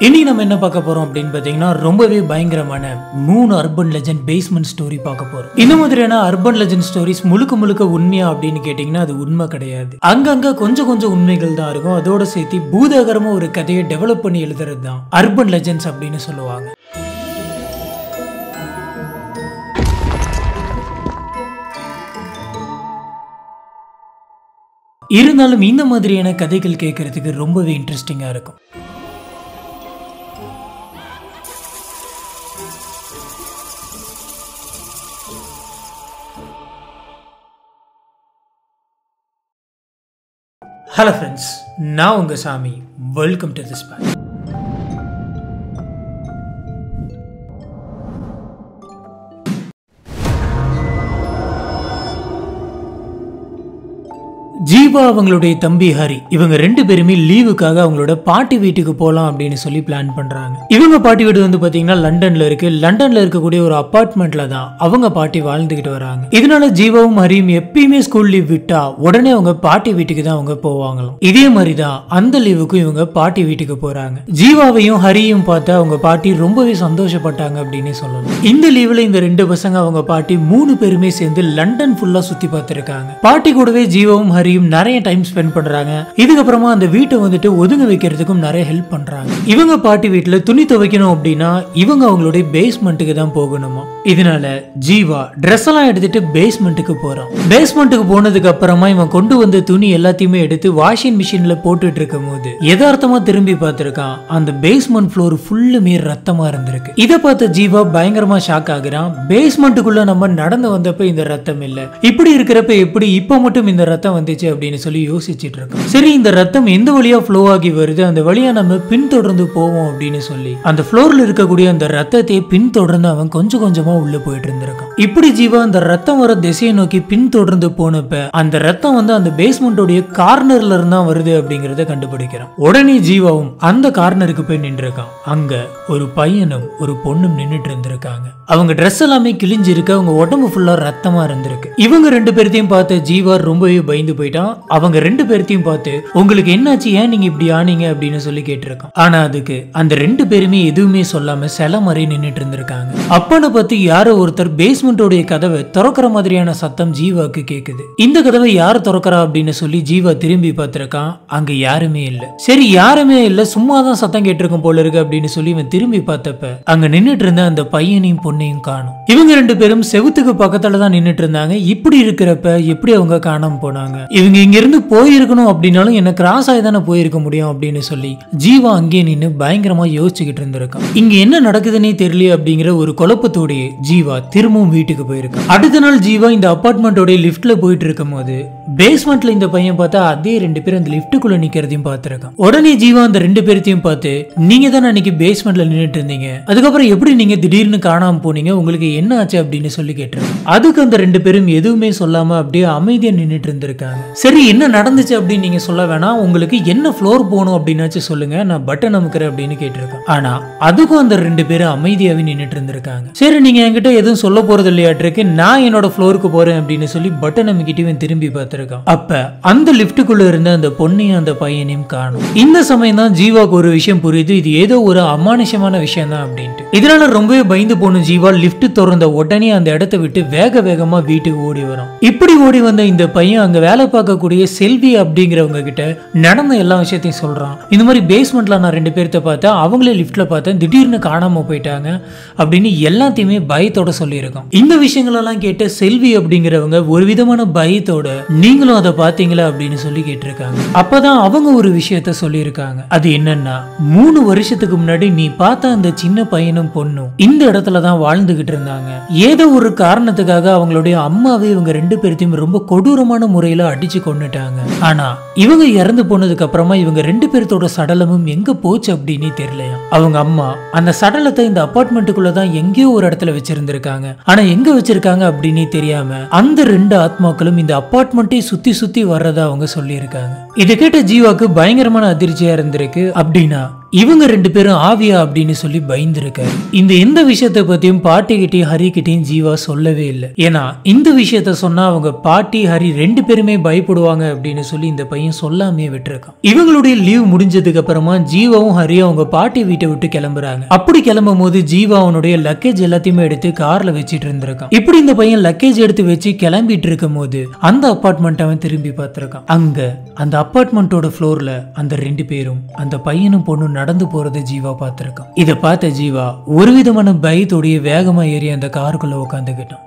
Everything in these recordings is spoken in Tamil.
இன்னைக்கு நம்ம என்ன பார்க்க போறோம் அப்படின்னு பார்த்தீங்கன்னா ரொம்பவே பயங்கரமான மூணு அர்பன் லெஜண்ட் பேஸ்மெண்ட் ஸ்டோரி பார்க்க போறோம் இந்த மாதிரியான அர்பன் லெஜண்ட் ஸ்டோரிஸ் முழுக்க முழுக்க உண்மையா அப்படின்னு கேட்டிங்கன்னா அது உண்மை கிடையாது அங்கங்க கொஞ்சம் கொஞ்சம் உண்மைகள் தான் இருக்கும் அதோட சேர்த்து பூதாகரமா ஒரு கதையை டெவலப் பண்ணி எழுதுறது தான் அர்பன் லெஜண்ட்ஸ் அப்படின்னு சொல்லுவாங்க இருந்தாலும் இந்த மாதிரியான கதைகள் கேட்கறதுக்கு ரொம்பவே இன்ட்ரெஸ்டிங்கா இருக்கும் ஹலோ ஃப்ரெண்ட்ஸ் நான் உங்க Sami welcome to this pack Jeeva அவங்களுடைய தம்பி ஹரி இவங்க ரெண்டு பேருமே லீவுக்காக அவங்களோட பாட்டி வீட்டுக்கு போகலாம் அப்படின்னு சொல்லி பிளான் பண்றாங்க இவங்க பாட்டி வீடு வந்து பாத்தீங்கன்னா லண்டன்ல இருக்கு லண்டன்ல இருக்கக்கூடிய ஒரு அபார்ட்மெண்ட்ல தான் அவங்க பாட்டி வாழ்ந்துகிட்டு வராங்க இதனால ஜீவாவும் ஹரியும் எப்பயுமே ஸ்கூல் லீவ் விட்டா உடனே அவங்க பாட்டி வீட்டுக்கு தான் அவங்க போவாங்களாம் இதே மாதிரி தான் அந்த லீவுக்கும் இவங்க பாட்டி வீட்டுக்கு போறாங்க ஜீவாவையும் ஹரியும் பார்த்து அவங்க பாட்டி ரொம்பவே சந்தோஷப்பட்டாங்க அப்படின்னு சொல்லலாம் இந்த லீவ்ல இந்த ரெண்டு பசங்க அவங்க பாட்டி மூணு பேருமே சேர்ந்து லண்டன் ஃபுல்லா சுத்தி பார்த்திருக்காங்க பாட்டி கூடவே ஜீவாவும் ஹரியும் நிறைய டைம் ஸ்பெண்ட் பண்றாங்க இதுக்கப்புறமா அந்த வீட்டை வந்துட்டு ஒதுங்க வைக்கிறதுக்கும் நிறைய ஹெல்ப் பண்றாங்க இவங்க பாட்டி வீட்டுல துணி துவைக்கணும் அப்படின்னா இவங்க அவங்களுடைய பேஸ்மெண்ட்டுக்கு தான் போகணுமா இதனால ஜீவா ட்ரெஸ் எல்லாம் எடுத்துட்டு பேஸ்மெண்ட்டுக்கு போறான் பேஸ்மெண்ட்டுக்கு போனதுக்கு அப்புறமா இவன் கொண்டு வந்த துணி எல்லாத்தையுமே எடுத்து வாஷிங் மிஷின்ல போட்டுட்டு இருக்கும் போது யதார்த்தமா திரும்பி பார்த்திருக்கான் அந்த பேஸ்மெண்ட் ஃப்ளோர் ஃபுல்லுமே ரத்தமா இருந்திருக்கு இதை பார்த்த ஜீவா பயங்கரமா ஷாக் ஆகுறான் பேஸ்மெண்ட்டுக்குள்ள நம்ம நடந்து வந்தப்ப இந்த ரத்தம் இல்ல இப்படி இருக்கிறப்ப எப்படி இப்ப மட்டும் இந்த ரத்தம் வந்துச்சு அப்படின்னு சொல்லி யோசிச்சுட்டு இருக்கோம் சரி இந்த ரத்தம் எந்த வழியா ஃப்ளோ ஆகி வருது அந்த வழியா நம்ம பின்தொடர்ந்து போவோம் அப்படின்னு சொல்லி அந்த ஃப்ளோர்ல இருக்கக்கூடிய அந்த ரத்தத்தை பின்தொடர்ந்து அவன் கொஞ்சம் கொஞ்சமா உள்ள போயிட்டு இருந்திருக்கான் இப்படி ஜீவா அந்த ரத்தம் வர திசையை நோக்கி பின்தொடர்ந்து போனப்ப அந்த ரத்தம் வந்து அந்த பேஸ்மெண்டோடைய கார்னர்ல இருந்தா வருது அப்படிங்கறத கண்டுபிடிக்கிறான் உடனே ஜீவாவும் அந்த கார்னருக்கு போய் நின்றுருக்கான் அங்க ஒரு பையனும் ஒரு பொண்ணும் நின்னுட்டு இருந்திருக்காங்க அவங்க ட்ரெஸ் எல்லாமே கிழிஞ்சிருக்கு அவங்க உடம்பு ஃபுல்லா ரத்தமா இருந்திருக்கு இவங்க ரெண்டு பேர்த்தையும் பார்த்து ஜீவா ரொம்பவே பயந்து போயிட்டான் அவங்க ரெண்டு பேர்த்தையும் பார்த்து உங்களுக்கு என்னாச்சு ஏன் நீங்க இப்படி ஆனீங்க அப்படின்னு சொல்லி கேட்டிருக்கான் ஆனா அதுக்கு அந்த ரெண்டு பேருமே எதுவுமே சொல்லாம சில மாதிரி நின்னுட்டு இருந்திருக்காங்க அப்பனை பத்தி யாரோ ஒருத்தர் பேஸ்மெண்டோடைய கதவை திறக்கிற மாதிரியான சத்தம் ஜீவாக்கு கேக்குது இந்த கதவை யார் திறக்கிறா அப்படின்னு சொல்லி ஜீவா திரும்பி பார்த்திருக்கான் அங்க யாருமே இல்ல சரி யாருமே இல்ல சும்மா தான் சத்தம் கேட்டிருக்கும் போல இருக்கு அப்படின்னு சொல்லி இவன் திரும்பி பார்த்தப்ப அங்க நின்னுட்டு இருந்த அந்த பையனையும் பொண்ணையும் காணும் இவங்க ரெண்டு பேரும் செவுத்துக்கு பக்கத்துல தான் நின்னுட்டு இருந்தாங்க இப்படி இருக்கிறப்ப எப்படி அவங்க காணாம போனாங்க இவங்க இங்க இருந்து போயிருக்கணும் அப்படின்னாலும் என்ன கிராஸ் ஆகி தானே போயிருக்க முடியும் அப்படின்னு சொல்லி ஜீவா அங்கேயே நின்று பயங்கரமா யோசிச்சுக்கிட்டு இருந்திருக்கான் இங்க என்ன நடக்குதுன்னே தெரியல அப்படிங்கிற ஒரு குழப்பத்தோடய ஜீவா திரும்பவும் வீட்டுக்கு போயிருக்கான் அடுத்த நாள் ஜீவா இந்த அபார்ட்மெண்டோட லிஃப்ட்ல போயிட்டு இருக்கும் போது பேஸ்மெண்ட்ல இந்த பையன் பார்த்தா அதே ரெண்டு பேரும் அந்த லிஃப்ட்டுக்குள்ள நிக்கிறதையும் பார்த்திருக்கான் உடனே ஜீவா அந்த ரெண்டு பேர்த்தையும் பார்த்து நீங்க தானே அன்னைக்கு பேஸ்மெண்ட்ல நின்னுட்டு இருந்தீங்க அதுக்கப்புறம் எப்படி நீங்க திடீர்னு காணாம போனீங்க உங்களுக்கு என்ன ஆச்சு அப்படின்னு சொல்லி கேட்டிருக்கான் அதுக்கு அந்த ரெண்டு பேரும் எதுவுமே சொல்லாம அப்படியே அமைதியா நின்னுட்டு இருந்திருக்காங்க சரி என்ன நடந்துச்சு அப்படின்னு நீங்க சொல்ல வேணாம் உங்களுக்கு என்ன ஃப்ளோர் போகணும் அப்படின்னாச்சும் சொல்லுங்க நான் பட்டன் அமுக்கிறேன் அப்படின்னு கேட்டிருக்கேன் ஆனா அதுக்கும் அந்த ரெண்டு பேரும் அமைதியாவே நின்னுட்டு இருந்திருக்காங்க சரி நீங்க என்கிட்ட எதுவும் சொல்ல போறது இல்லையாட்டிருக்கு நான் என்னோட ஃப்ளோருக்கு போறேன் அப்படின்னு சொல்லி பட்டன் அமுக்கிட்டு இவன் திரும்பி பார்த்திருக்கான் அப்ப அந்த லிஃப்ட்டுக்குள்ள இருந்த அந்த பொண்ணையும் அந்த பையனையும் காணும் இந்த சமயம் தான் ஜீவாக்கு ஒரு விஷயம் புரியுது இது ஏதோ ஒரு அமானுஷமான விஷயம் தான் அப்படின்ட்டு இதனால ரொம்பவே பயந்து போன ஜீவா லிஃப்ட் திறந்த உடனே அந்த இடத்த விட்டு வேக வேகமா வீட்டுக்கு ஓடி வரும் இப்படி ஓடி வந்த இந்த பையன் அங்க வேலை பார்க்கக்கூடிய செல்வி அப்படிங்கிறவங்க கிட்ட நடந்த எல்லா விஷயத்தையும் சொல்றான் இந்த மாதிரி பேஸ்மெண்ட்ல நான் ரெண்டு பேர்த்த பார்த்தேன் அவங்களே லிஃப்ட்ல பார்த்தேன் திடீர்னு காணாம போயிட்டாங்க அப்படின்னு எல்லாத்தையுமே பயத்தோட சொல்லியிருக்கோம் இந்த விஷயங்களெல்லாம் கேட்ட செல்வி அப்படிங்கிறவங்க ஒரு விதமான பயத்தோட நீங்களும் அதை பார்த்தீங்களா அப்படின்னு சொல்லி கேட்டிருக்காங்க அப்பதான் அவங்க ஒரு விஷயத்த சொல்லியிருக்காங்க அது என்னன்னா மூணு வருஷத்துக்கு முன்னாடி நீ பார்த்த அந்த சின்ன பையனும் பொண்ணும் இந்த இடத்துல தான் வாழ்ந்துகிட்டு இருந்தாங்க ஏதோ ஒரு காரணத்துக்காக அவங்களுடைய அம்மாவே இவங்க ரெண்டு பேர்த்தையும் ரொம்ப கொடூரமான முறையில அடிச்சு கொண்டுட்டாங்க ஆனா இவங்க இறந்து போனதுக்கு அப்புறமா இவங்க ரெண்டு பேர்த்தோட சடலமும் எங்க போச்சு அப்படின்னு தெரியலையா அவங்க அம்மா அந்த சடலத்தை இந்த அபார்ட்மெண்ட்டுக்குள்ள தான் எங்கேயோ ஒரு இடத்துல வச்சிருந்திருக்காங்க ஆனா எங்க வச்சிருக்காங்க அப்படின்னு தெரியாம அந்த ரெண்டு ஆத்மாக்களும் இந்த அபார்ட்மெண்ட்டை சுத்தி சுத்தி வர்றதா அவங்க சொல்லியிருக்காங்க இதை கேட்ட ஜீவாக்கு பயங்கரமான அதிர்ச்சியா இருந்திருக்கு அப்படின்னா இவங்க ரெண்டு பேரும் ஆவியா அப்படின்னு சொல்லி பயந்துருக்காரு இந்த எந்த விஷயத்தை பத்தியும் பாட்டி கிட்டையும் ஹரி கிட்டையும் ஜீவா சொல்லவே இல்லை ஏன்னா இந்த விஷயத்த சொன்னா அவங்க பாட்டி ஹரி ரெண்டு பேருமே பயப்படுவாங்க அப்படின்னு சொல்லி இந்த பையன் சொல்லாமே விட்டுருக்கான் இவங்களுடைய லீவ் முடிஞ்சதுக்கு அப்புறமா ஜீவாவும் ஹரியும் அவங்க பாட்டி வீட்டை விட்டு கிளம்புறாங்க அப்படி கிளம்பும் போது ஜீவா அவனுடைய லக்கேஜ் எல்லாத்தையுமே எடுத்து கார்ல வச்சிட்டு இருந்திருக்கான் இப்படி இந்த பையன் லக்கேஜ் எடுத்து வச்சு கிளம்பிட்டு இருக்கும் போது அந்த அப்பார்ட்மெண்ட் அவன் திரும்பி பார்த்திருக்கான் அங்க அந்த அப்பார்ட்மெண்ட்டோட ஃப்ளோர்ல அந்த ரெண்டு பேரும் அந்த பையனும் பொண்ணும் நடந்து போறதை ஜீவா பார்த்திருக்கான் இதை பார்த்த ஜீவா ஒரு விதமான பயத்தோடைய வேகமா ஏறி அந்த காருக்குள்ள உட்காந்துக்கிட்டான்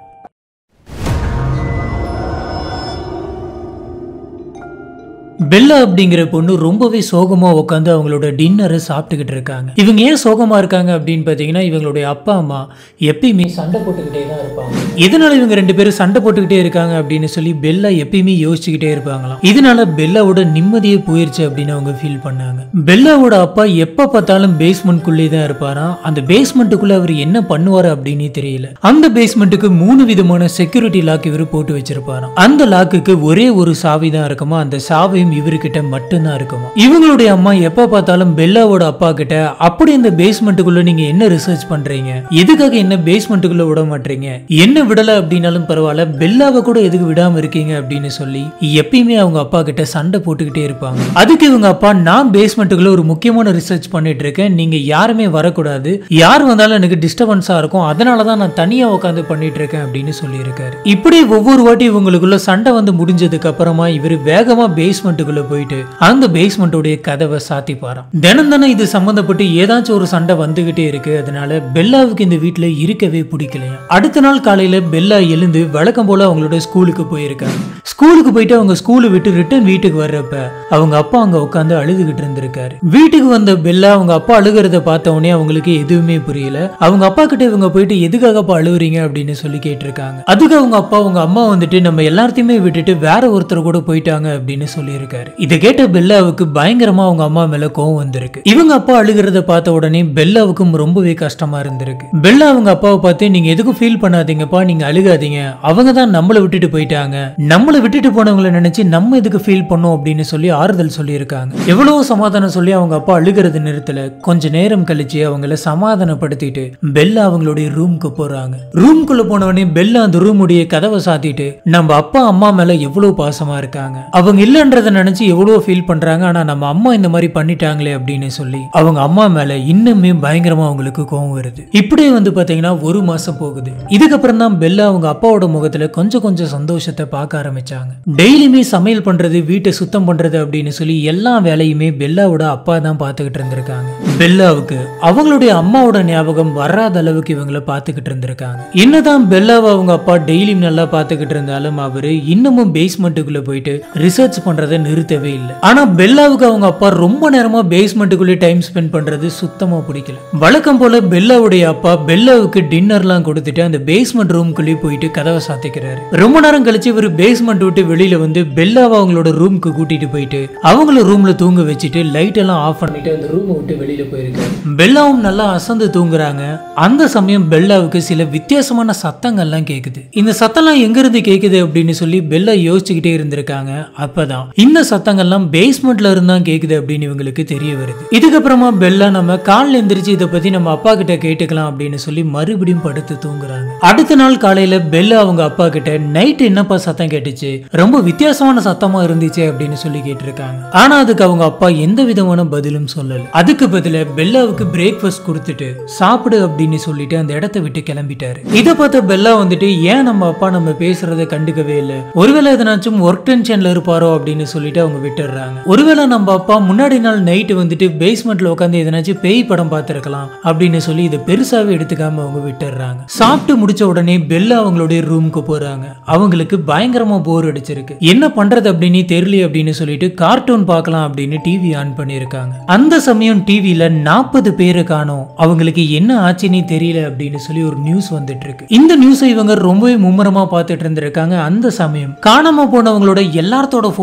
பெல்லா அப்படிங்கிற பொண்ணு ரொம்பவே சோகமா உட்காந்து அவங்களோட டின்னரை சாப்பிட்டுக்கிட்டு இருக்காங்க இவங்க ஏன் சோகமா இருக்காங்க அப்படின்னு பார்த்தீங்கன்னா இவங்களுடைய அப்பா அம்மா எப்பயுமே சண்டை போட்டுக்கிட்டே தான் இருப்பாங்க இதனால இவங்க ரெண்டு பேரும் சண்டை போட்டுக்கிட்டே இருக்காங்க அப்படின்னு சொல்லி பெல்லா எப்பயுமே யோசிச்சுக்கிட்டே இருப்பாங்களாம் இதனால பெல்லாவோட நிம்மதியே போயிருச்சு அப்படின்னு அவங்க ஃபீல் பண்ணாங்க பெல்லாவோட அப்பா எப்ப பார்த்தாலும் பேஸ்மெண்ட்குள்ளே தான் இருப்பாராம் அந்த பேஸ்மெண்ட்டுக்குள்ள அவர் என்ன பண்ணுவாரு அப்படின்னு தெரியல அந்த பேஸ்மெண்ட்டுக்கு மூணு விதமான செக்யூரிட்டி லாக் இவர் போட்டு வச்சிருப்பாராம் அந்த லாக்குக்கு ஒரே ஒரு சாவி தான் இருக்குமா அந்த சாவியும் இவர்கிட்ட மட்டும்தான் இருக்குமா இவங்களுடைய அம்மா எப்ப பார்த்தாலும் பெல்லாவோட அப்பா கிட்ட அப்படி இந்த பேஸ்மெண்ட்டுக்குள்ள நீங்க என்ன ரிசர்ச் பண்றீங்க எதுக்காக என்ன பேஸ்மெண்ட்டுக்குள்ள விட மாட்டீங்க என்ன விடல அப்படின்னாலும் பரவாயில்ல பெல்லாவை கூட எதுக்கு விடாம இருக்கீங்க அப்படின்னு சொல்லி எப்பயுமே அவங்க அப்பா கிட்ட சண்டை போட்டுக்கிட்டே இருப்பாங்க அதுக்கு இவங்க அப்பா நான் பேஸ்மெண்ட்டுக்குள்ள ஒரு முக்கியமான ரிசர்ச் பண்ணிட்டு இருக்கேன் நீங்க யாருமே வரக்கூடாது யார் வந்தாலும் எனக்கு டிஸ்டர்பன்ஸா இருக்கும் அதனால தான் நான் தனியா உட்காந்து பண்ணிட்டு இருக்கேன் அப்படின்னு சொல்லியிருக்காரு இப்படி ஒவ்வொரு வாட்டி இவங்களுக்குள்ள சண்டை வந்து முடிஞ்சதுக்கு அப்புறமா இவர் வேகமா பேஸ்மெண்ட்டுக்குள்ள போயிட்டு அந்த பேஸ்மெண்ட்டோடைய கதவை சாத்திப்பாராம் தினம் தானே இது சம்பந்தப்பட்டு ஏதாச்சும் ஒரு சண்டை வந்துகிட்டே இருக்கு அதனால பெல்லாவுக்கு இந்த வீட்டுல இருக்கவே பிடிக்கலையா அடுத்த நாள் காலையில பெல்லா எழுந்து வழக்கம் போல அவங்களோட ஸ்கூலுக்கு போயிருக்காங்க ஸ்கூலுக்கு போயிட்டு அவங்க ஸ்கூலை விட்டு ரிட்டர்ன் வீட்டுக்கு வர்றப்ப அவங்க அப்பா அங்க உட்காந்து அழுதுகிட்டு இருந்திருக்காரு வீட்டுக்கு வந்த பெல்லா அவங்க அப்பா அழுகிறத பார்த்த உடனே அவங்களுக்கு எதுவுமே புரியல அவங்க அப்பா கிட்ட இவங்க போயிட்டு எதுக்காகப்பா அழுகுறீங்க அப்படின்னு சொல்லி கேட்டிருக்காங்க அதுக்கு அவங்க அப்பா அவங்க அம்மா வந்துட்டு நம்ம எல்லாத்தையுமே விட்டுட்டு வேற ஒருத்தர் கூட போயிட்டாங்க அப்படின்னு சொல்லியிருக்காரு இதை கேட்ட பெல்லாவுக்கு பயங்கரமா அவங்க அம்மா மேல கோவம் வந்திருக்கு இவங்க அப்பா அழுகிறத பார்த்த உடனே பெல்லாவுக்கும் ரொம்பவே கஷ்டமா இருந்திருக்கு பெல்லா அவங்க அப்பாவை பார்த்து நீங்க எதுக்கும் ஃபீல் பண்ணாதீங்கப்பா நீங்க அழுகாதீங்க அவங்க தான் நம்மளை விட்டுட்டு போயிட்டாங்க நம்மளை விட்டுட்டு போனவங்கள நினைச்சு நம்ம எதுக்கு ஃபீல் பண்ணோம் அப்படின்னு சொல்லி ஆறுதல் சொல்லியிருக்காங்க எவ்வளவு சமாதானம் சொல்லி அவங்க அப்பா அழுகிறது நிறுத்தல கொஞ்ச நேரம் கழிச்சு அவங்கள சமாதானப்படுத்திட்டு பெல்லா அவங்களுடைய ரூமுக்கு போறாங்க ரூம்குள்ள போனவனே பெல்லா அந்த ரூமுடைய கதவை சாத்திட்டு நம்ம அப்பா அம்மா மேல எவ்வளவு பாசமா இருக்காங்க அவங்க இல்லைன்றத நினைச்சு எவ்வளவு ஃபீல் பண்றாங்க ஆனா நம்ம அம்மா இந்த மாதிரி பண்ணிட்டாங்களே அப்படின்னு சொல்லி அவங்க அம்மா மேல இன்னுமே பயங்கரமா அவங்களுக்கு கோவம் வருது இப்படியே வந்து பாத்தீங்கன்னா ஒரு மாசம் போகுது இதுக்கப்புறம் தான் பெல்லா அவங்க அப்பாவோட முகத்துல கொஞ்சம் கொஞ்சம் சந்தோஷத்தை பார்க்க ஆரம்பிச்சாங்க டெய்லியுமே சமையல் பண்றது வீட்டை சுத்தம் பண்றது அப்படின்னு சொல்லி எல்லா வேலையுமே பெல்லாவோட அப்பா தான் பார்த்துக்கிட்டு இருந்திருக்காங்க பெல்லாவுக்கு அவங்களுடைய அம்மாவோட ஞாபகம் வராத அளவுக்கு இவங்கள பார்த்துக்கிட்டு இருந்திருக்காங்க என்னதான் பெல்லாவை அவங்க அப்பா டெய்லியும் நல்லா பார்த்துக்கிட்டு இருந்தாலும் அவரு இன்னமும் பேஸ்மெண்ட்டுக்குள்ள போயிட்டு ரிசர்ச் பண்றதை நிறுத்தவே இல்லை ஆனா பெல்லாவுக்கு அவங்க அப்பா ரொம்ப நேரமா பேஸ்மெண்ட்டுக்குள்ளே டைம் ஸ்பெண்ட் பண்றது சுத்தமா பிடிக்கல வழக்கம் போல பெல்லாவுடைய அப்பா பெல்லாவுக்கு டின்னர்லாம் கொடுத்துட்டு அந்த பேஸ்மெண்ட் ரூம்குள்ளேயே போயிட்டு கதவை சாத்திக்கிறாரு ரொம்ப நேரம் கழிச்சு இவர் பேஸ்மெண்ட் விட்டு வெளியில வந்து பெல்லாவை அவங்களோட ரூமுக்கு கூட்டிட்டு போயிட்டு அவங்கள ரூம்ல தூங்க வச்சுட்டு லைட் எல்லாம் ஆஃப் பண்ணிட்டு அந்த ரூமை விட்டு வெளியில போயிருக்காரு பெல்லாவும் நல்லா அசந்து தூங்குறாங்க அந்த சமயம் பெல்லாவுக்கு சில வித்தியாசமான சத்தங்கள்லாம் கேக்குது இந்த சத்தம்லாம் எங்க இருந்து கேக்குது அப்படின்னு சொல்லி பெல்லா யோசிச்சுக்கிட்டே இருந்திருக்காங்க அப்பதான் இந்த சத்தங்கள்லாம் பேஸ்மெண்ட்ல இருந்தா கேக்குது அப்படின்னு இவங்களுக்கு தெரிய வருது இதுக்கப்புறமா பெல்லா நம்ம காலைல எந்திரிச்சு இதை பத்தி நம்ம அப்பா கிட்ட கேட்டுக்கலாம் அப்படின்னு சொல்லி மறுபடியும் படுத்து தூங்குறாங்க அடுத்த நாள் காலையில பெல்லா அவங்க அப்பா கிட்ட நைட் என்னப்பா சத்தம் கேட்டுச்சு ரொம்ப வித்தியாசமான சத்தமா இருந்துச்சு அப்படின்னு சொல்லி கேட்டிருக்காங்க ஆனா அதுக்கு அவங்க அப்பா எந்த விதமான பதிலும் சொல்லல அதுக்கு பதிலா பெல்லாவுக்கு பிரேக்ஃபாஸ்ட் கொடுத்துட்டு சாப்பிடு அப்படின்னு சொல்லிட்டு அந்த இடத்த விட்டு கிளம்பிட்டாரு இதை பார்த்த பெல்லா வந்துட்டு ஏன் நம்ம அப்பா நம்ம பேசுறத கண்டுக்கவே இல்லை ஒருவேளை எதனாச்சும் ஒர்க் டென்ஷன்ல இருப்பாரோ அப்படின்னு சொல்லிட்டு அவங்க விட்டுடுறாங்க ஒருவேளை நம்ம அப்பா முன்னாடி நாள் நைட்டு வந்துட்டு பேஸ்மெண்ட்ல உட்காந்து எதனாச்சும் பேய் படம் பார்த்திருக்கலாம் அப்படின்னு சொல்லி இதை பெருசாவே எடுத்துக்காம அவங்க விட்டுடுறாங்க சாப்பிட்டு முடிச்ச உடனே பெல்லா அவங்களுடைய ரூமுக்கு போறாங்க அவங்களுக்கு பயங்கரமா போர் அடிச்சிருக்கு என்ன பண்றது அப்படின்னு தெரியல அப்படின்னு சொல்லிட்டு கார்ட்டூன் பார்க்கலாம் அப்படின்னு டிவி ஆன் பண்ணியிருக்காங்க அந்த சமயம் டிவில நாற்பது பேரை காணோம் அவங்களுக்கு என்ன ஆச்சுன்னே தெரியல அப்படின்னு சொல்லி ஒரு நியூஸ் வந்துட்டு இருக்கு இந்த நியூஸை இவங்க ரொம்பவே மும்முரமா பார்த்துட்டு இருந்திருக்காங்க அந்த சமயம் காணாம போனவங்களோட எல்லாத்தோட போட்டோவையும்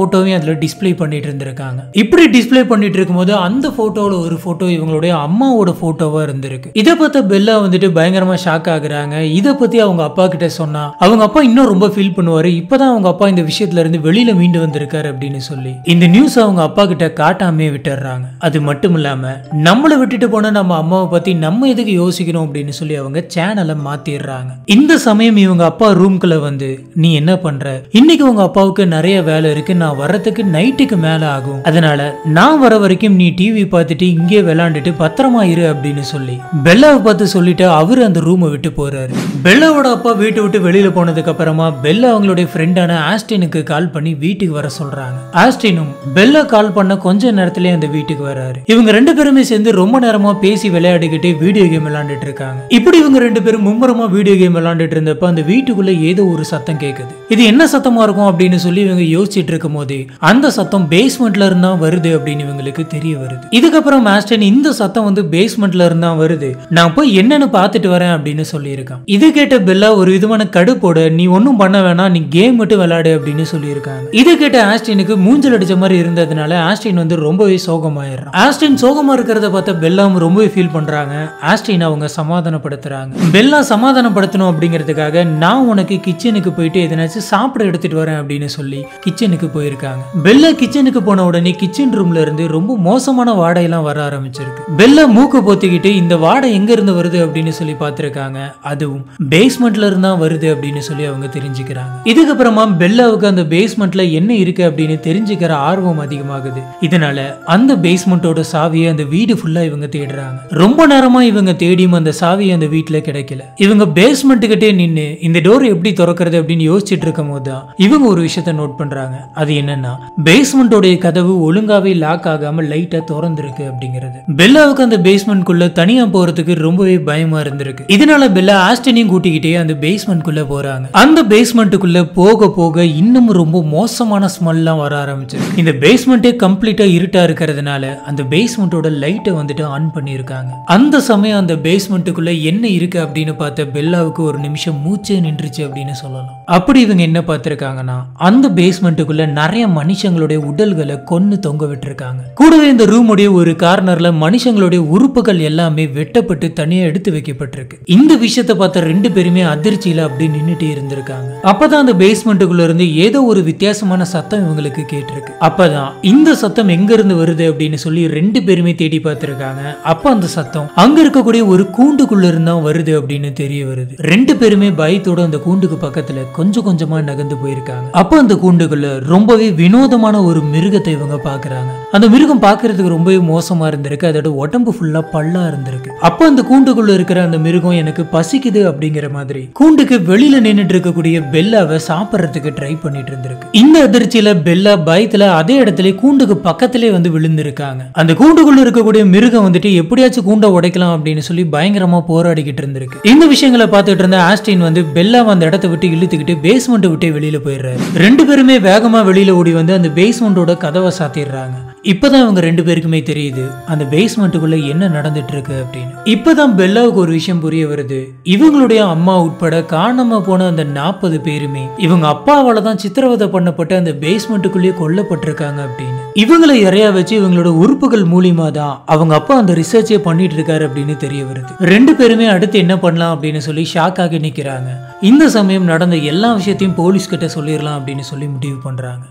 இதுல டிஸ்ப்ளே பண்ணிட்டு இருந்திருக்காங்க இப்படி டிஸ்ப்ளே பண்ணிட்டு இருக்கும்போது அந்த போட்டோல ஒரு போட்டோ இவங்களுடைய அம்மாவோட போட்டோவா இருந்திருக்கு இதை பார்த்த பெல்லா வந்துட்டு பயங்கரமா ஷாக் ஆகுறாங்க இதை பத்தி அவங்க அப்பா கிட்ட சொன்னா அவங்க அப்பா இன்னும் ரொம்ப ஃபீல் பண்ணுவாரு இப்பதான் அவங்க அப்பா இந்த விஷயத்துல இருந்து வெளியில மீண்டு வந்திருக்காரு அப்படின்னு சொல்லி இந்த நியூஸ் அவங்க அப்பா கிட்ட காட்டாமே விட்டுறாங்க அது மட்டும் இல்லாம நம்மளை விட்டுட்டு போன நம்ம அம்மாவை பத்தி நம்ம எதுக்கு யோசிக்கணும் அப்படின்னு சொல்லி அவங்க சேனலை மாத்திடுறாங்க இந்த சமயம் இவங்க அப்பா ரூம்குள்ள வந்து நீ என்ன பண்ற இன்னைக்கு உங்க அப்பாவுக்கு நிறைய வேலை இருக்கு நான் வர்றதுக்கு நைட்டுக்கு மேல ஆகும் அதனால நான் வர வரைக்கும் நீ டிவி பார்த்துட்டு இங்கே விளையாண்டுட்டு பத்திரமா இரு அப்படின்னு சொல்லி பெல்லாவை பார்த்து சொல்லிட்டு அவரு அந்த ரூமை விட்டு போறாரு பெல்லாவோட அப்பா வீட்டை விட்டு வெளியில போனதுக்கு அப்புறமா பெல்லா அவங்களுடைய ஃப்ரெண்டான ஆஸ்டினுக்கு கால் பண்ணி வீட்டுக்கு வர சொல்றாங்க ஆஸ்டினும் பெல்லா கால் பண்ண கொஞ்ச நேரத்திலே அந்த வீட்டுக்கு வராரு இவங்க ரெண்டு பேருமே சேர்ந்து ரொம்ப நேரமா பேசி விளையாடிக்கிட்டு வீடியோ கேம் விளையாண்டுட்டு இருக்காங்க இப்படி இவங்க ரெண்டு பேரும் மும்முரமா வீடியோ கேம் விளையாண்டுட்டு இருந்தப்ப அந்த வீட்டுக்குள்ள ஏதோ ஒரு சத்தம் கேக்குது இது என்ன சத்தமா இருக்கும் அப்படின்னு சொல்லி இவங்க யோசிச்சுட்டு இருக்கும் போதே அந்த சத்தம் பேஸ்மெண்ட்ல இருந்தா வருது அப்படின்னு இவங்களுக்கு தெரிய வருது இதுக்கப்புறம் மாஸ்டன் இந்த சத்தம் வந்து பேஸ்மெண்ட்ல இருந்தா வருது நான் போய் என்னன்னு பார்த்துட்டு வரேன் அப்படின்னு சொல்லியிருக்கான் இது கேட்ட பெல்லா ஒரு விதமான கடுப்போட நீ ஒன்றும் பண்ண வேணாம் நீ கேம் மட்டும் விளையாடு அப்படின்னு சொல்லியிருக்காங்க இது கேட்ட ஆஸ்டினுக்கு மூஞ்சல் அடிச்ச மாதிரி இருந்ததுனால ஆஸ்டின் வந்து ரொம்பவே சோகமாயிடுறான் ஆஸ்டின் சோகமா இருக்கிறத பார்த்த பெல்லாவும் ரொம்பவே ஃபீல் பண்றாங்க ஆஸ்டின் அவங்க சமாதானப்படுத்துறாங்க பெல்லா சமாதானப்படுத்தணும் அப்படிங்கிறதுக்காக நான் உனக்கு கிச்சனுக்கு போயிட்டு எதனாச்சும் சாப்பிட எடுத்துட்டு வரேன் அப்படின்னு சொல்லி கிச்சனுக்கு போயிருக்காங்க பெல்லா கிச்சனுக்கு போன உடனே கிச்சன் ரூம்ல இருந்து ரொம்ப மோசமான வாடையெல்லாம் வர ஆரம்பிச்சிருக்கு பெல்லா மூக்கு பொத்திக்கிட்டு இந்த வாடை எங்க இருந்து வருது அப்படின்னு சொல்லி பார்த்திருக்காங்க அதுவும் பேஸ்மெண்ட்ல இருந்தா வருது அப்படின்னு சொல்லி அவங்க தெரிஞ்சுக்கிறாங்க இதுக்கப்புறமா பெல்லாவுக்கு அந்த பேஸ்மெண்ட்ல என்ன இருக்கு அப்படின்னு தெரிஞ்சுக்கிற ஆர்வம் அதிகமாகுது இதனால அந்த பேஸ்மெண்ட்டோட சாவியை அந்த வீடு ஃபுல்லா இவங்க தேடுறாங்க ரொம்ப நேரமா இவங்க தேடியும் அந்த சாவி அந்த வீட்டுல கிடைக்கல இவங்க பேஸ்மெண்ட் கிட்டே நின்று இந்த டோர் எப்படி திறக்கிறது அப்படின்னு யோசிச்சுட்டு இருக்கும் போது தான் இவங்க ஒரு விஷயத்த நோட் பண்றாங்க அது என்னன்னா பேஸ்மெண்ட்டோடைய கதவு ஒழுங்காவே லாக் ஆகாம லைட்டா திறந்திருக்கு அப்படிங்கிறது பெல்லாவுக்கு அந்த பேஸ்மெண்ட்குள்ள தனியா போறதுக்கு ரொம்பவே பயமா இருந்திருக்கு இதனால பெல்லா ஆஸ்டனையும் கூட்டிக்கிட்டே அந்த பேஸ்மெண்ட்குள்ள போறாங்க அந்த பேஸ்மெண்ட்டுக்குள்ள போக போக இன்னும் ரொம்ப மோசமான ஸ்மெல்லாம் வர ஆரம்பிச்சு இந்த பேஸ்மெண்ட்டே கம்ப்ளீட்டா இருட்டா இருக்கிறதுனால அந்த பேஸ்மெண்ட்டோட லைட்டை வந்துட்டு ஆன் பண்ணியிருக்காங்க அந்த சமயம் அந்த பேஸ்மெண்ட்டுக்குள்ள என்ன இருக்கு அப்படின்னு பார்த்த பெல்லாவுக்கு ஒரு நிமிஷம் மூச்சே நின்றுச்சு அப்படின்னு சொல்லலாம் அப்படி இவங்க என்ன பார்த்திருக்காங்கன்னா அந்த பேஸ்மெண்ட்டுக்குள்ள நிறைய மனுஷங்களுடைய உடல்களை கொன்னு தொங்க விட்டுருக்காங்க கூடவே இந்த ரூமுடைய ஒரு கார்னர்ல மனுஷங்களுடைய உறுப்புகள் எல்லாமே வெட்டப்பட்டு தனியா எடுத்து வைக்கப்பட்டிருக்கு இந்த விஷயத்தை பார்த்த ரெண்டு பேருமே அதிர்ச்சியில அப்படி நின்னுட்டே இருந்திருக்காங்க அப்பதான் அந்த பேஸ்மெண்ட்டுக்குள்ள இருந்து ஏதோ ஒரு வித்தியாசமான சத்தம் இவங்களுக்கு கேட்டிருக்கு அப்பதான் இந்த சத்தம் எங்க இருந்து வருது அப்படின்னு சொல்லி ரெண்டு பேருமே தேடி பார்த்திருக்காங்க அப்ப அந்த சத்தம் அங்க இருக்கக்கூடிய ஒரு கூண்டுக்குள்ள இருந்தா வருது அப்படின்னு தெரிய வருது ரெண்டு பேருமே பயத்தோட அந்த கூண்டுக்கு பக்கத்துல கொஞ்சம் கொஞ்சமா நகர்ந்து போயிருக்காங்க அப்ப அந்த கூண்டுக்குள்ள ரொம்பவே வினோதமான ஒரு மிருகத்தை இவங்க பாக்குறாங்க அந்த மிருகம் பாக்குறதுக்கு ரொம்பவே மோசமா இருந்திருக்கு அதோட உடம்பு ஃபுல்லா பல்லா இருந்திருக்கு அப்ப அந்த கூண்டுக்குள்ள இருக்கிற அந்த மிருகம் எனக்கு பசிக்குது அப்படிங்கிற மாதிரி கூண்டுக்கு வெளியில நின்னுட்டு இருக்கக்கூடிய பெல்லாவை சாப்பிடுறதுக்கு ட்ரை பண்ணிட்டு இருந்திருக்கு இந்த அதிர்ச்சியில பெல்லா பயத்துல அதே இடத்துல கூண்டுக்கு பக்கத்திலே வந்து விழுந்திருக்காங்க அந்த கூண்டுக்குள்ள இருக்கக்கூடிய மிருகம் வந்துட்டு எப்படியாச்சும் கூண்டை உடைக்கலாம் அப்படின்னு சொல்லி பயங்கரமா போராடிக்கிட்டு இருந்திருக்கு இந்த விஷயங்களை பார்த்துட்டு இருந்த ஆஸ்டின் வந்து பெல்லாவை அந்த இடத்த விட்டு இழுத்துக்கிட்டு பேஸ்மெண்ட் விட்டு வெளியில போயிடுறாரு ரெண்டு பேருமே வேகமா வெளியில ஓடி வந்து அந்த பேஸ்மெண்டோட கதவை சாத்திடுறாங்க இப்பதான் இவங்க ரெண்டு பேருக்குமே தெரியுது அந்த பேஸ்மெண்ட்டுக்குள்ள என்ன நடந்துட்டு இருக்கு அப்படின்னு இப்பதான் பெல்லாவுக்கு ஒரு விஷயம் புரிய வருது இவங்களுடைய அம்மா உட்பட காணாம போன அந்த நாற்பது பேருமே இவங்க அப்பாவால தான் சித்திரவதை பண்ணப்பட்டு அந்த பேஸ்மெண்ட்டுக்குள்ளேயே கொல்லப்பட்டிருக்காங்க அப்படின்னு இவங்களை இறையா வச்சு இவங்களோட உறுப்புகள் மூலியமா தான் அவங்க அப்பா அந்த ரிசர்ச்சே பண்ணிட்டு இருக்காரு அப்படின்னு தெரிய வருது ரெண்டு பேருமே அடுத்து என்ன பண்ணலாம் அப்படின்னு சொல்லி ஷாக் ஆகி நிக்கிறாங்க இந்த சமயம் நடந்த எல்லா விஷயத்தையும் போலீஸ் கிட்ட சொல்லிடலாம் அப்படின்னு சொல்லி முடிவு பண்றாங்க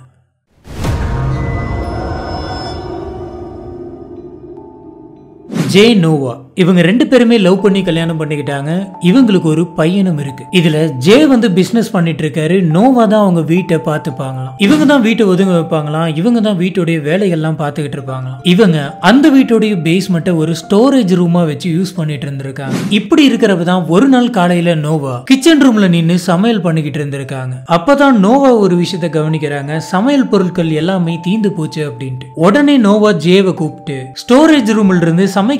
ஜே நோவா இவங்க ரெண்டு பேருமே லவ் பண்ணி கல்யாணம் பண்ணிக்கிட்டாங்க இவங்களுக்கு ஒரு பையனும் இருக்கு இதுல ஜே வந்து பிசினஸ் பண்ணிட்டு இருக்காரு நோவா தான் அவங்க வீட்டை பார்த்துப்பாங்களாம் இவங்க தான் வீட்டை ஒதுங்க வைப்பாங்களாம் இவங்க தான் வீட்டுடைய வேலைகள்லாம் பார்த்துக்கிட்டு இருப்பாங்களாம் இவங்க அந்த வீட்டுடைய பேஸ்மெண்ட்டை ஒரு ஸ்டோரேஜ் ரூமா வச்சு யூஸ் பண்ணிட்டு இருந்திருக்காங்க இப்படி இருக்கிறப்ப தான் ஒரு நாள் காலையில நோவா கிச்சன் ரூம்ல நின்னு சமையல் பண்ணிக்கிட்டு இருந்திருக்காங்க அப்பதான் நோவா ஒரு விஷயத்த கவனிக்கிறாங்க சமையல் பொருட்கள் எல்லாமே தீந்து போச்சு அப்படின்ட்டு உடனே நோவா ஜேவை கூப்பிட்டு ஸ்டோரேஜ் ரூம்ல இருந்து சமைக்க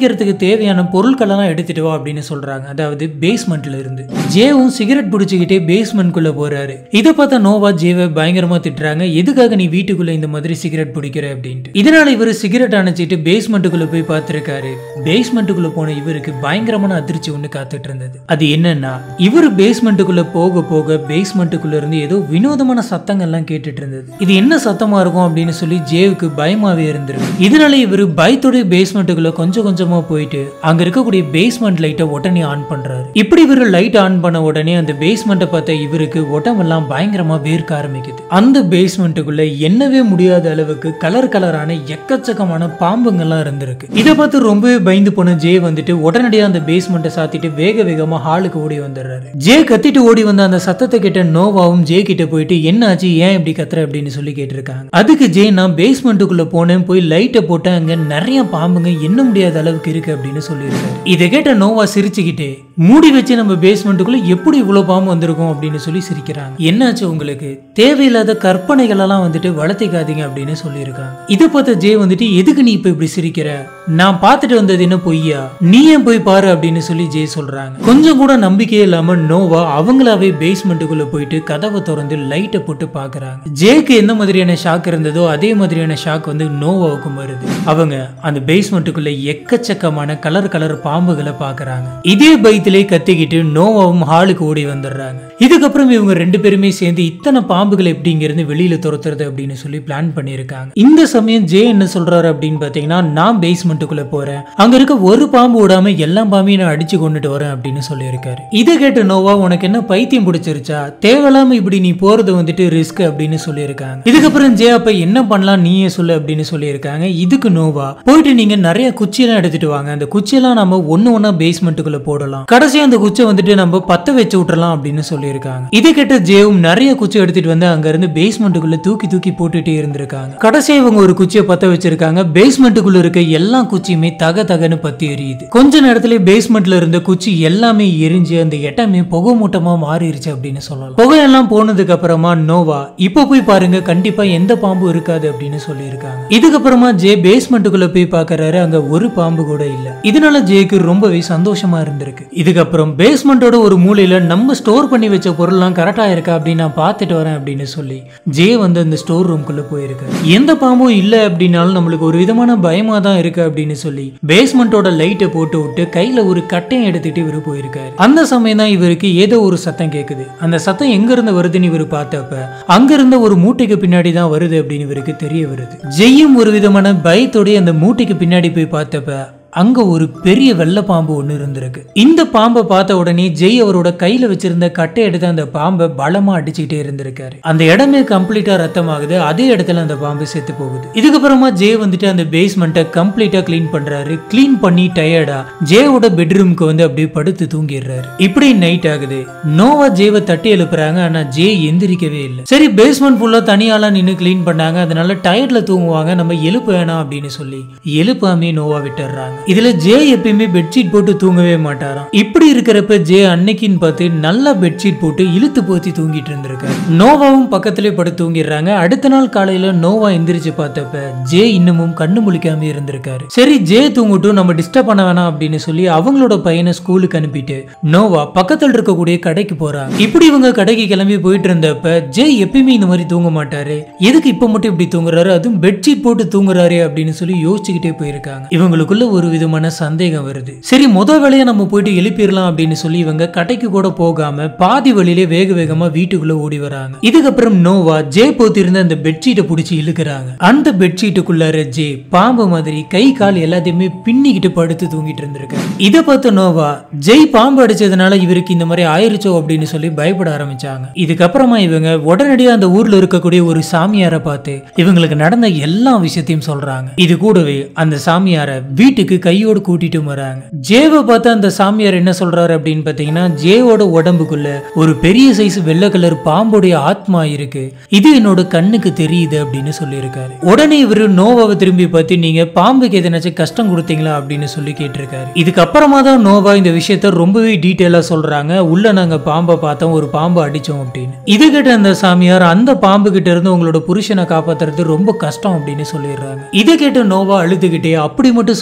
சமைக்கிறதுக்கு தேவையான பொருட்களெல்லாம் எடுத்துட்டு வா அப்படின்னு சொல்றாங்க அதாவது பேஸ்மெண்ட்ல இருந்து ஜேவும் சிகரெட் பிடிச்சிக்கிட்டே பேஸ்மெண்ட்குள்ள போறாரு இதை பார்த்த நோவா ஜேவை பயங்கரமா திட்டுறாங்க எதுக்காக நீ வீட்டுக்குள்ள இந்த மாதிரி சிகரெட் பிடிக்கிற அப்படின்ட்டு இதனால இவர் சிகரெட் அணைச்சிட்டு பேஸ்மெண்ட்டுக்குள்ள போய் பார்த்திருக்காரு பேஸ்மெண்ட்டுக்குள்ள போன இவருக்கு பயங்கரமான அதிர்ச்சி ஒண்ணு காத்துட்டு இருந்தது அது என்னன்னா இவர் பேஸ்மெண்ட்டுக்குள்ள போக போக பேஸ்மெண்ட்டுக்குள்ள இருந்து ஏதோ வினோதமான சத்தங்கள்லாம் கேட்டுட்டு இருந்தது இது என்ன சத்தமா இருக்கும் அப்படின்னு சொல்லி ஜேவுக்கு பயமாவே இருந்திருக்கு இதனால இவர் பயத்தோட பேஸ்மெண்ட்டுக்குள்ள கொஞ்சம் கொஞ்சமா போயிட்டு அங்க இருக்கக்கூடிய பேஸ்மெண்ட் லைட்டை உடனே ஆன் பண்றாரு இப்படி இவர் லைட் ஆன் பண்ண உடனே அந்த பேஸ்மெண்ட்டை பார்த்த இவருக்கு உடம்பெல்லாம் பயங்கரமா வேர்க்க ஆரம்பிக்குது அந்த பேஸ்மெண்ட்டுக்குள்ள என்னவே முடியாத அளவுக்கு கலர் கலரான எக்கச்சக்கமான பாம்புங்கள்லாம் இருந்திருக்கு இதை பார்த்து ரொம்பவே பயந்து போன ஜே வந்துட்டு உடனடியாக அந்த பேஸ்மெண்ட்டை சாத்திட்டு வேக வேகமா ஹாலுக்கு ஓடி வந்துடுறாரு ஜே கத்திட்டு ஓடி வந்த அந்த சத்தத்தை கேட்ட நோவாவும் ஜே கிட்ட போயிட்டு என்ன ஆச்சு ஏன் இப்படி கத்துற அப்படின்னு சொல்லி கேட்டிருக்காங்க அதுக்கு ஜே நான் பேஸ்மெண்ட்டுக்குள்ள போனேன் போய் லைட்டை போட்டேன் அங்க நிறைய பாம்புங்க எண்ண முடியாத அளவுக்கு இருக்கு அப்படின்னு சொல்லியிருக்காரு இதை கேட்ட நோவா சிரிச்சுக்கிட்டே மூடி வச்சு நம்ம பேஸ்மெண்ட்டுக்குள்ள எப்படி இவ்வளவு பாம்பு வந்திருக்கும் அப்படின்னு சொல்லி சிரிக்கிறாங்க என்னாச்சு உங்களுக்கு தேவையில்லாத கற்பனைகள் எல்லாம் வந்துட்டு வளர்த்திக்காதீங்க அப்படின்னு சொல்லியிருக்காங்க இதை பார்த்த ஜே வந்துட்டு எதுக்கு நீ இப்ப இப்படி சிரிக்கிற நான் பார்த்துட்டு வந்தது என்ன பொய்யா நீ ஏன் போய் பாரு அப்படின்னு சொல்லி ஜே சொல்றாங்க கொஞ்சம் கூட நம்பிக்கையே இல்லாம நோவா அவங்களாவே பேஸ்மெண்ட்டுக்குள்ள போயிட்டு கதவை திறந்து லைட்டை போட்டு பாக்குறாங்க ஜேக்கு எந்த மாதிரியான ஷாக் இருந்ததோ அதே மாதிரியான ஷாக் வந்து நோவாவுக்கும் வருது அவங்க அந்த பேஸ்மெண்ட்டுக்குள்ள எக்கச்சக்கமான கலர் கலர் பாம்புகளை பாக்குறாங்க இதே பயத்திலே கத்திக்கிட்டு நோவாவும் ஹாலுக்கு ஓடி வந்துடுறாங்க இதுக்கப்புறம் இவங்க ரெண்டு பேருமே சேர்ந்து இத்தனை பாம்புகள் எப்படி இங்க இருந்து வெளியில துரத்துறது அப்படின்னு சொல்லி பிளான் பண்ணியிருக்காங்க இந்த சமயம் ஜே என்ன சொல்றாரு அப்படின்னு பாத்தீங்கன்னா நான் பேஸ்மெண்ட்டுக்குள்ள போறேன் அங்க இருக்க ஒரு பாம்பு விடாம எல்லா பாம்பையும் நான் அடிச்சு கொண்டுட்டு வரேன் அப்படின்னு சொல்லியிருக்காரு இதை கேட்ட நோவா உனக்கு என்ன பைத்தியம் பிடிச்சிருச்சா தேவையில்லாம இப்படி நீ போறது வந்துட்டு ரிஸ்க் அப்படின்னு சொல்லியிருக்காங்க இதுக்கப்புறம் ஜே அப்ப என்ன பண்ணலாம் நீயே சொல்லு அப்படின்னு சொல்லியிருக்காங்க இதுக்கு நோவா போயிட்டு நீங்க நிறைய குச்சியெல்லாம் எடுத்துட்டு வாங்க அந்த குச்சியெல்லாம் நம்ம ஒண்ணு ஒண்ணா பேஸ்மெண்ட்டுக்குள்ள போடலாம் கடைசியா அந்த குச்சை வந்துட்டு நம்ம பத்த வச்சு விட்டுறலாம் அப்படின்னு சொல்லியிருக்காங்க இதை கேட்ட ஜேவும் நிறைய குச்சி எடுத்துட்டு வந்து அங்க இருந்து பேஸ்மெண்ட்டுக்குள்ள தூக்கி தூக்கி போட்டுட்டே இருந்திருக்காங்க கடைசியா இவங்க ஒரு குச்சியை பத்த வச்சிருக்காங்க பேஸ்மெண்ட்டுக்குள்ள இருக்க எல்லா குச்சியுமே தக தகன்னு பத்தி எரியுது கொஞ்ச நேரத்துல பேஸ்மெண்ட்ல இருந்த குச்சி எல்லாமே எரிஞ்சு அந்த இடமே புகை மூட்டமா மாறிடுச்சு அப்படின்னு சொல்லலாம் புகையெல்லாம் போனதுக்கு அப்புறமா நோவா இப்போ போய் பாருங்க கண்டிப்பா எந்த பாம்பும் இருக்காது அப்படின்னு சொல்லியிருக்காங்க இதுக்கப்புறமா ஜே பேஸ்மெண்ட்டுக்குள்ள போய் பார்க்கறாரு அங்க ஒரு பாம்பு கூட இல்ல இதனால ஜேக்கு ரொம்பவே சந்தோஷமா இருந்திருக்கு இதுக்கப்புறம் பேஸ்மெண்ட்டோட ஒரு மூலையில நம்ம ஸ்டோர் பண்ணி வச்ச பொருள்லாம் கரெக்டா இருக்கா அப்படின்னு நான் பார்த்துட்டு வரேன் அப்படின்னு சொல்லி ஜே வந்து அந்த ஸ்டோர் ரூம்குள்ள போயிருக்காரு எந்த பாம்பும் இல்ல அப்படின்னாலும் நம்மளுக்கு ஒரு விதமான பயமா தான் இருக்கு அப்படின்னு சொல்லி பேஸ்மெண்ட்டோட லைட்டை போட்டு விட்டு கையில ஒரு கட்டையை எடுத்துட்டு இவர் போயிருக்காரு அந்த சமயம் தான் இவருக்கு ஏதோ ஒரு சத்தம் கேக்குது அந்த சத்தம் எங்க இருந்து வருதுன்னு இவர் பார்த்தப்ப அங்க இருந்த ஒரு மூட்டைக்கு பின்னாடி தான் வருது அப்படின்னு இவருக்கு தெரிய வருது ஜெய்யும் ஒரு விதமான பயத்தோடய அந்த மூட்டைக்கு பின்னாடி போய் பார்த்தப்ப அங்க ஒரு பெரிய வெள்ளை பாம்பு ஒன்று இருந்திருக்கு இந்த பாம்பை பார்த்த உடனே ஜெய் அவரோட கையில வச்சிருந்த கட்டை எடுத்து அந்த பாம்பை பலமா அடிச்சுக்கிட்டே இருந்திருக்காரு அந்த இடமே கம்ப்ளீட்டா ரத்தமாகுது அதே இடத்துல அந்த பாம்பு செத்து போகுது இதுக்கப்புறமா ஜே வந்துட்டு அந்த பேஸ்மெண்ட்டை கம்ப்ளீட்டா க்ளீன் பண்றாரு க்ளீன் பண்ணி டயர்டா ஜேவோட பெட்ரூம்க்கு வந்து அப்படியே படுத்து தூங்கிடுறாரு இப்படி நைட் ஆகுது நோவா ஜேவை தட்டி எழுப்புறாங்க ஆனா ஜே எந்திரிக்கவே இல்லை சரி பேஸ்மெண்ட் ஃபுல்லா தனியாலாம் நின்று க்ளீன் பண்ணாங்க அதனால டயர்ட்ல தூங்குவாங்க நம்ம எழுப்ப வேணாம் அப்படின்னு சொல்லி எழுப்பாமே நோவா விட்டுறாங்க இதுல ஜே எப்பயுமே பெட்ஷீட் போட்டு தூங்கவே மாட்டாராம் இப்படி இருக்கிறப்ப ஜே அன்னைக்குன்னு பார்த்து நல்லா பெட்ஷீட் போட்டு இழுத்து போத்தி தூங்கிட்டு இருந்திருக்காரு நோவாவும் பக்கத்திலே படுத்து தூங்கிடுறாங்க அடுத்த நாள் காலையில நோவா எந்திரிச்சு பார்த்தப்ப ஜே இன்னமும் கண்ணு முழிக்காம இருந்திருக்காரு சரி ஜே தூங்கட்டும் நம்ம டிஸ்டர்ப் பண்ண வேணாம் அப்படின்னு சொல்லி அவங்களோட பையனை ஸ்கூலுக்கு அனுப்பிட்டு நோவா பக்கத்துல இருக்கக்கூடிய கடைக்கு போறாங்க இப்படி இவங்க கடைக்கு கிளம்பி போயிட்டு இருந்தப்ப ஜே எப்பயுமே இந்த மாதிரி தூங்க மாட்டாரு எதுக்கு இப்ப மட்டும் இப்படி தூங்குறாரு அதுவும் பெட்ஷீட் போட்டு தூங்குறாரு அப்படின்னு சொல்லி யோசிச்சுக்கிட்டே போயிருக்காங்க இவங்களுக்குள்ள ஒரு விதமான சந்தேகம் வருது சரி முத வேலையை நம்ம போயிட்டு எழுப்பிடலாம் அப்படின்னு சொல்லி இவங்க கடைக்கு கூட போகாம பாதி வழியிலே வேக வேகமா வீட்டுக்குள்ள ஓடி வராங்க இதுக்கப்புறம் நோவா ஜே போத்திருந்த அந்த பெட்ஷீட்டை பிடிச்சி இழுக்கிறாங்க அந்த பெட்ஷீட்டுக்குள்ளார ஜே பாம்பு மாதிரி கை கால் எல்லாத்தையுமே பின்னிக்கிட்டு படுத்து தூங்கிட்டு இருந்திருக்காரு இதை பார்த்த நோவா ஜெய் பாம்பு அடிச்சதுனால இவருக்கு இந்த மாதிரி ஆயிருச்சோ அப்படின்னு சொல்லி பயப்பட ஆரம்பிச்சாங்க இதுக்கப்புறமா இவங்க உடனடியாக அந்த ஊர்ல இருக்கக்கூடிய ஒரு சாமியாரை பார்த்து இவங்களுக்கு நடந்த எல்லா விஷயத்தையும் சொல்றாங்க இது கூடவே அந்த சாமியாரை வீட்டுக்கு கையோடு கூட்டிட்டு வராங்க ஜேவை பார்த்து அந்த சாமியார் என்ன சொல்றாரு அப்படின்னு பார்த்தீங்கன்னா ஜேவோட உடம்புக்குள்ள ஒரு பெரிய சைஸ் வெள்ளை கலர் பாம்புடைய ஆத்மா இருக்கு இது என்னோட கண்ணுக்கு தெரியுது அப்படின்னு சொல்லியிருக்காரு உடனே இவரு நோவாவை திரும்பி பார்த்து நீங்க பாம்புக்கு எதனாச்சும் கஷ்டம் கொடுத்தீங்களா அப்படின்னு சொல்லி கேட்டிருக்காரு இதுக்கப்புறமா தான் நோவா இந்த விஷயத்த ரொம்பவே டீட்டெயிலா சொல்றாங்க உள்ள நாங்க பாம்பை பார்த்தோம் ஒரு பாம்பை அடிச்சோம் அப்படின்னு இது கேட்ட அந்த சாமியார் அந்த பாம்பு கிட்ட இருந்து உங்களோட புருஷனை காப்பாத்துறது ரொம்ப கஷ்டம் அப்படின்னு சொல்லிடுறாங்க இதை கேட்ட நோவா அழுதுகிட்டே அப்படி மட்டும் சொல்லாதீங்க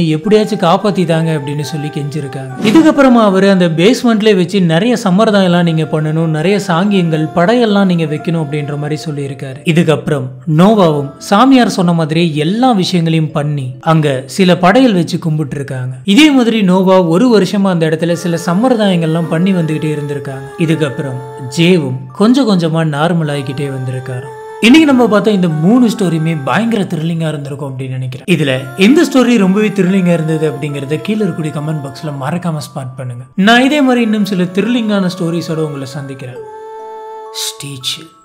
எப்படியாச்சும் காப்பாத்தி தாங்க அப்படின்னு சொல்லி கெஞ்சிருக்காங்க இதுக்கப்புறமா அவர் அந்த பேஸ்மெண்ட்ல வச்சு நிறைய சம்பிரதாயம்லாம் நீங்க பண்ணணும் நிறைய சாங்கியங்கள் படையெல்லாம் நீங்க வைக்கணும் அப்படின்ற மாதிரி சொல்லியிருக்காரு இதுக்கப்புறம் நோவாவும் சாமியார் சொன்ன மாதிரி எல்லா விஷயங்களையும் பண்ணி அங்க சில படையல் வச்சு கும்பிட்டு இருக்காங்க இதே மாதிரி நோவா ஒரு வருஷமா அந்த இடத்துல சில சம்பிரதாயங்கள்லாம் பண்ணி வந்துகிட்டே இருந்திருக்காங்க இதுக்கப்புறம் ஜேவும் கொஞ்சம் கொஞ்சமா நார்மல் ஆகிக்கிட்டே வந்திருக்காரு இன்னைக்கு நம்ம பார்த்தா இந்த மூணு ஸ்டோரியுமே பயங்கர த்ரில்லிங்கா இருந்திருக்கும் அப்படின்னு நினைக்கிறேன் இதுல எந்த ஸ்டோரி ரொம்பவே த்ரில்லிங்கா இருந்தது அப்படிங்கறத கீழே இருக்கக்கூடிய கமெண்ட் பாக்ஸ்ல மறக்காம ஸ்பாட் பண்ணுங்க நான் இதே மாதிரி இன்னும் சில த்ரில்லிங்கான ஸ்டோரிஸோட உங்களை சந்திக்கிறேன் ஸ்டீச்